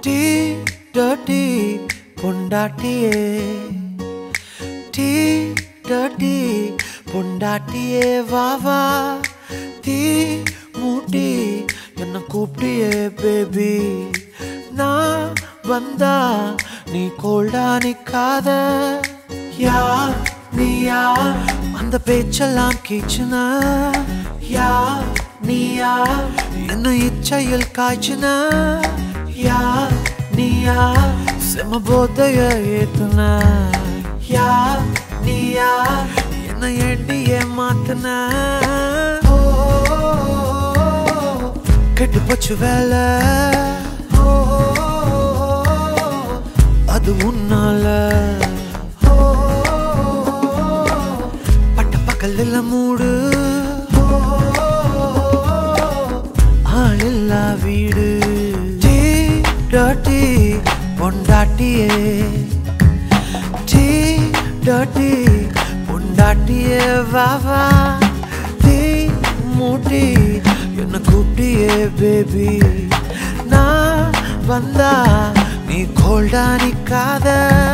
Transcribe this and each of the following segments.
tea dirty பொண்டாட்டியே டீ dirty பொண்டாட்டியே வா வா தீ மூட்டி என்ன கூப்பிட்டியே பேபி நான் வந்தா நீ கோல்டா நிக்காத யார் நீ யார் அந்த பேச்செல்லாம் கீச்சுனா யார் நீ யார் என்ன இச்சையில் காய்ச்சுனா யார் நீ யார் செம போதைய ஏத்துன யார் நீ யார் என்ன ஏண்டி ஏமாத்துன ஓ, கெட்டு போச்சு வேலை ஓ, அது உன்னால ஓ, பட்ட பக்கல்ல மூடு ஆளில்லா வீடு டீ டாட்டி பொண்டாட்டியே டீ டாட்டி பொண்டாட்டியே வா வா தீ மூட்டி என்ன கூப்பிட்டியே பேபி நான் வந்தா நீ கோல்டா நிக்காத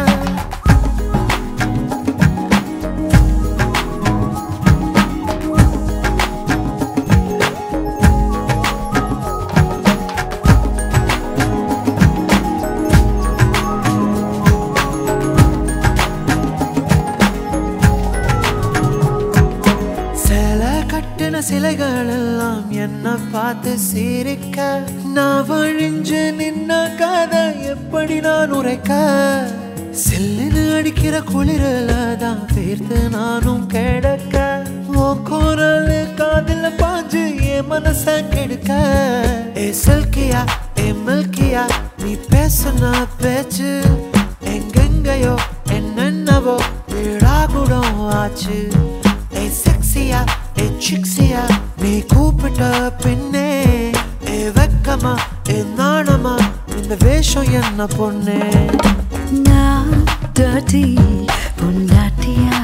சேலை கட்டின சிலைகள் எல்லாம் என்ன பார்த்து சிரிக்க நான் வழிஞ்சு நின்ன கதை எப்படி நான் உரைக்க சில்லுன்னு அடிக்கிற குளிரில தான் பேர்த்து நானும் கிடக்க உன் குரல் காதில் பாஞ்சு என் மனச கெடுக்க ஏ சில்கியா ஏ மில்கியா நீ பேசுன பேச்சு எங்கெங்கயோ என்னென்னவோ வீடாகுடம் ஆச்சு ஏ செக்ஸியா ஏ சிக்ஸியா நீ கூப்பிட்ட பின்னே ஏ வெக்கமா ஏ நாணமா இந்த வேஷம் என்ன பொண்ணே நான் dirty பொண்டாட்டியா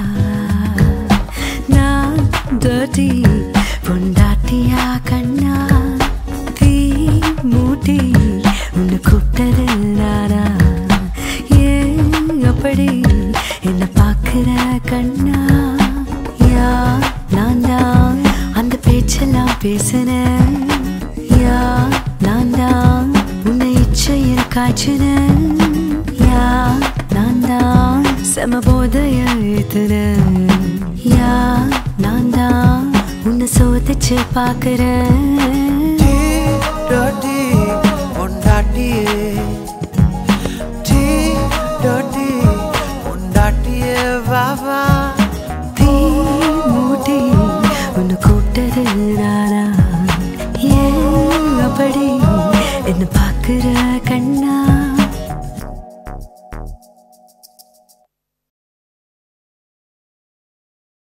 நான் dirty பொண்டாட்டியா கண்ணா தீ மூட்டி உன்னை கூப்பிட்டது நானா ஏன் அப்படி என்ன பார்க்கிற கண்ணா யா நான் தான் அந்த பேச்செல்லாம் பேசினேன் யா நான் தான் உன்னை இச்சையில் காய்ச்சினேன் யா நான் தான் செம போதைய ஏத்துனேன் யா நான் தான் உன்னை சோதிச்சு பார்க்கிறேன் டீ டாட்டி பொண்டாட்டியே டீ டாட்டி பொண்டாட்டியே வா வா தீ மூட்டி உன்னை கூப்பிட்டது நானா ஏன் அப்படி என்ன பார்க்கிற